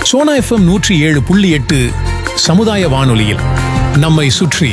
Sona FM நூற்றி ஏழு புள்ளி எட்டு சமுதாய வானொலியில் நம்மை சுற்றி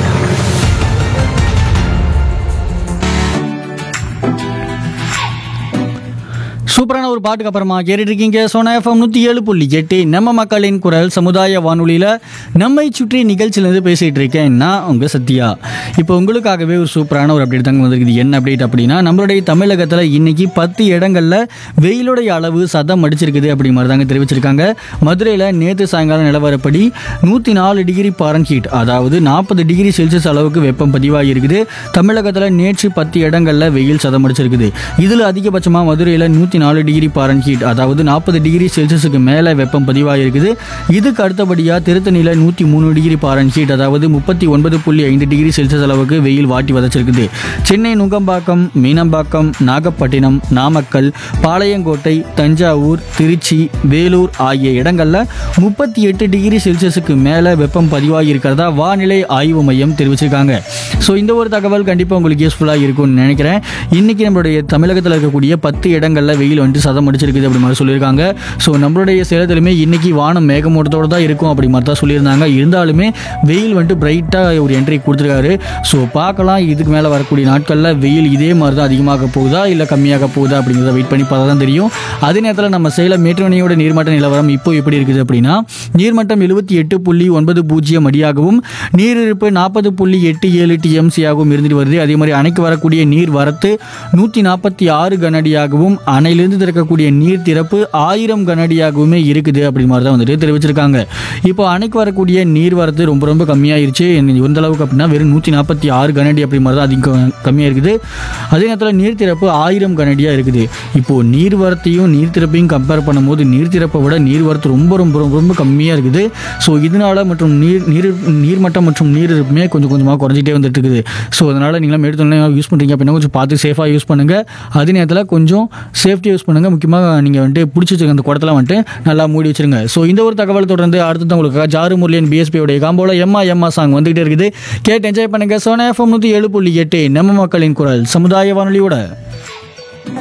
சூப்பரான ஒரு பாட்டுக்கு அப்புறமா கேட்டுட்டு இருக்கீங்க சோனா எஃப்எம் நூற்றி ஏழு புள்ளி எட்டு நம்ம மக்களின் குரல் சமுதாய வானொலியில் நம்மை சுற்றி நிகழ்ச்சியிலேருந்து பேசிகிட்டு இருக்கேன் நான் உங்கள் சத்யா இப்போ உங்களுக்காகவே ஒரு சூப்பரான ஒரு அப்டேட் தாங்க வந்திருக்குது என்ன அப்டேட் அப்படின்னா நம்மளுடைய தமிழகத்தில் இன்னைக்கு பத்து இடங்களில் வெயிலுடைய அளவு சதம் அடிச்சிருக்குது அப்படி மாதிரி தாங்க தெரிவிச்சிருக்காங்க மதுரையில் நேற்று சாயங்காலம் நிலவரப்படி நூற்றி நாலு டிகிரி பாரன்ஹீட் அதாவது நாற்பது டிகிரி செல்சியஸ் அளவுக்கு வெப்பம் பதிவாகி இருக்குது தமிழகத்தில் நேற்று பத்து இடங்களில் வெயில் சதம் அடிச்சிருக்குது இதில் அதிகபட்சமாக மதுரையில் நூற்றி நாலு டிகிரி பாரன்ஹீட் அதாவது நாற்பது டிகிரி செல்சியஸுக்கு மேலே வெப்பம் பதிவாகிருக்குது இதுக்கு அடுத்தபடியாக திருத்தணியில் நூற்றி மூணு டிகிரி பாரன்ஹீட் அதாவது முப்பத்தி ஒன்பது புள்ளி ஐந்து டிகிரி செல்சியஸ் அளவுக்கு வெயில் வாட்டி வதச்சிருக்குது சென்னை நுங்கம்பாக்கம் மீனம்பாக்கம் நாகப்பட்டினம் நாமக்கல் பாளையங்கோட்டை தஞ்சாவூர் திருச்சி வேலூர் ஆகிய இடங்களில் முப்பத்தி எட்டு டிகிரி செல்சியஸுக்கு மேலே வெப்பம் பதிவாகி இருக்கிறதா வானிலை ஆய்வு மையம் தெரிவிச்சிருக்காங்க ஸோ இந்த ஒரு தகவல் கண்டிப்பாக உங்களுக்கு யூஸ்ஃபுல்லாக இருக்கும்னு நினைக்கிறேன் இன்னைக்கு நம்மளுடைய தமிழகத்தில் இருக்கக்கூடிய பத்து இடங்களில் வெயில் வந்துட்டு சதம் அடிச்சிருக்குது அப்படி மாதிரி சொல்லியிருக்காங்க ஸோ நம்மளுடைய சேலத்திலுமே இன்னைக்கு வானம் மேகமூட்டத்தோடு தான் இருக்கும் அப்படி மாதிரி தான் சொல்லியிருந்தாங்க இருந்தாலுமே வெயில் வந்துட்டு பிரைட்டாக ஒரு என்ட்ரி கொடுத்துருக்காரு ஸோ பார்க்கலாம் இதுக்கு மேலே வரக்கூடிய நாட்களில் வெயில் இதே மாதிரி தான் அதிகமாக போகுதா இல்லை கம்மியாக போகுதா அப்படிங்கிறத வெயிட் பண்ணி பார்த்தா தான் தெரியும் அதே நேரத்தில் நம்ம சேலம் மேட்டுவணியோட நீர்மட்ட நிலவரம் இப்போ எப்படி இருக்குது அப்படின்னா நீர்மட்டம் எழுபத்தி எட்டு புள்ளி ஒன்பது பூஜ்ஜியம் அடியாகவும் நீரிருப்பு நாற்பது புள்ளி எட்டு ஏழு டிஎம்சியாகவும் இருந்துட்டு வருது அதே மாதிரி அணைக்கு வரக்கூடிய நீர் வரத்து நூற்றி நாற்பத்தி ஆறு கனஅடியாகவும் அணையிலிருந்து திறக்கக்கூடிய நீர் திறப்பு ஆயிரம் கனஅடியாகவுமே இருக்குது அப்படி மாதிரி தான் வந்துட்டு தெரிவிச்சிருக்காங்க இப்போ அணைக்கு வரக்கூடிய நீர் வரத்து ரொம்ப ரொம்ப கம்மியாயிருச்சு எந்த அளவுக்கு அப்படின்னா வெறும் நூற்றி நாற்பத்தி ஆறு கனஅடி அப்படி மாதிரி தான் அதிகம் கம்மியாக இருக்குது அதே நேரத்தில் நீர் திறப்பு ஆயிரம் கனஅடியாக இருக்குது இப்போது நீர் வரத்தையும் நீர் திறப்பையும் கம்பேர் பண்ணும்போது நீர் திறப்பை விட நீர் வரத்து ரொம்ப ரொம்ப ரொம்ப ரொம்ப கம்மியாக இருக்குது ஸோ இதனால மற்றும் நீர் நீர் நீர்மட்டம் மற்றும் நீர் இருப்புமே கொஞ்சம் கொஞ்சமாக குறைஞ்சிட்டே வந்துட்டு இருக்குது ஸோ அதனால் நீங்களாம் எடுத்தோன்னே யூஸ் பண்ணுறீங்க அப்படின்னா கொஞ்சம் பார்த்து சேஃபாக யூஸ் பண்ணுங்கள் அதே நேரத்தில் கொஞ்சம் சேஃப்டி யூஸ் பண்ணுங்கள் முக்கியமாக நீங்கள் வந்துட்டு பிடிச்சி வச்சுருக்க அந்த குடத்தெல்லாம் வந்துட்டு நல்லா மூடி வச்சிருங்க ஸோ இந்த ஒரு தகவல் தொடர்ந்து அடுத்தது உங்களுக்கு ஜாரு முரளியன் பிஎஸ்பியோடைய காம்போல எம்மா எம்மா சாங் வந்துகிட்டே இருக்குது கேட்டு என்ஜாய் பண்ணுங்கள் சோனா எஃப்எம் நூற்றி ஏழு புள்ளி எட்டு நம்ம மக்களின் குரல் சமுதாய வானொலியோட